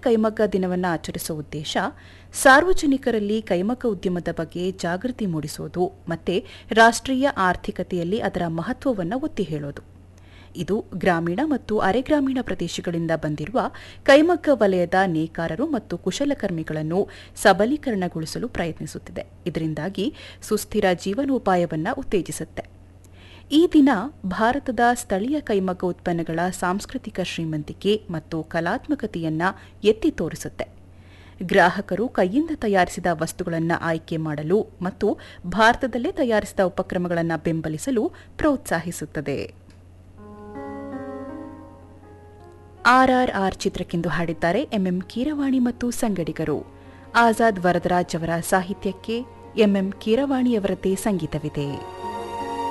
ಕೈಮಗ್ಗ ದಿನವನ್ನು ಆಚರಿಸುವ ಉದ್ದೇಶ ಸಾರ್ವಜನಿಕರಲ್ಲಿ ಕೈಮಗ್ಗ ಉದ್ಯಮದ ಬಗ್ಗೆ ಜಾಗೃತಿ ಮೂಡಿಸುವುದು ಮತ್ತು ರಾಷ್ಟ್ರೀಯ ಆರ್ಥಿಕತೆಯಲ್ಲಿ ಅದರ ಮಹತ್ವವನ್ನು ಒತ್ತಿ ಹೇಳೋದು ಇದು ಗ್ರಾಮೀಣ ಮತ್ತು ಅರೆಗ್ರಾಮೀಣ ಪ್ರದೇಶಗಳಿಂದ ಬಂದಿರುವ ಕೈಮಗ್ಗ ವಲಯದ ನೇಕಾರರು ಮತ್ತು ಕುಶಲಕರ್ಮಿಗಳನ್ನು ಸಬಲೀಕರಣಗೊಳಿಸಲು ಪ್ರಯತ್ನಿಸುತ್ತಿದೆ ಇದರಿಂದಾಗಿ ಸುಸ್ಥಿರ ಜೀವನೋಪಾಯವನ್ನು ಉತ್ತೇಜಿಸುತ್ತೆ ಈ ದಿನ ಭಾರತದ ಸ್ಥಳೀಯ ಕೈಮಗ್ಗ ಉತ್ಪನ್ನಗಳ ಸಾಂಸ್ಕೃತಿಕ ಶ್ರೀಮಂತಿಕೆ ಮತ್ತು ಕಲಾತ್ಮಕತೆಯನ್ನ ಎತ್ತಿ ತೋರಿಸುತ್ತೆ ಗ್ರಾಹಕರು ಕೈಯಿಂದ ತಯಾರಿಸಿದ ವಸ್ತುಗಳನ್ನು ಆಯ್ಕೆ ಮಾಡಲು ಮತ್ತು ಭಾರತದಲ್ಲೇ ತಯಾರಿಸಿದ ಉಪಕ್ರಮಗಳನ್ನು ಬೆಂಬಲಿಸಲು ಪ್ರೋತ್ಸಾಹಿಸುತ್ತದೆ ಆರ್ಆರ್ಆರ್ ಚಿತ್ರಕ್ಕೆಂದು ಹಾಡಿದ್ದಾರೆ ಎಂಎಂ ಕೀರವಾಣಿ ಮತ್ತು ಸಂಗಡಿಗರು ಆಜಾದ್ ವರದರಾಜ್ ಅವರ ಸಾಹಿತ್ಯಕ್ಕೆ ಎಂಎಂ ಕೀರವಾಣಿಯವರದ್ದೇ ಸಂಗೀತವಿದೆ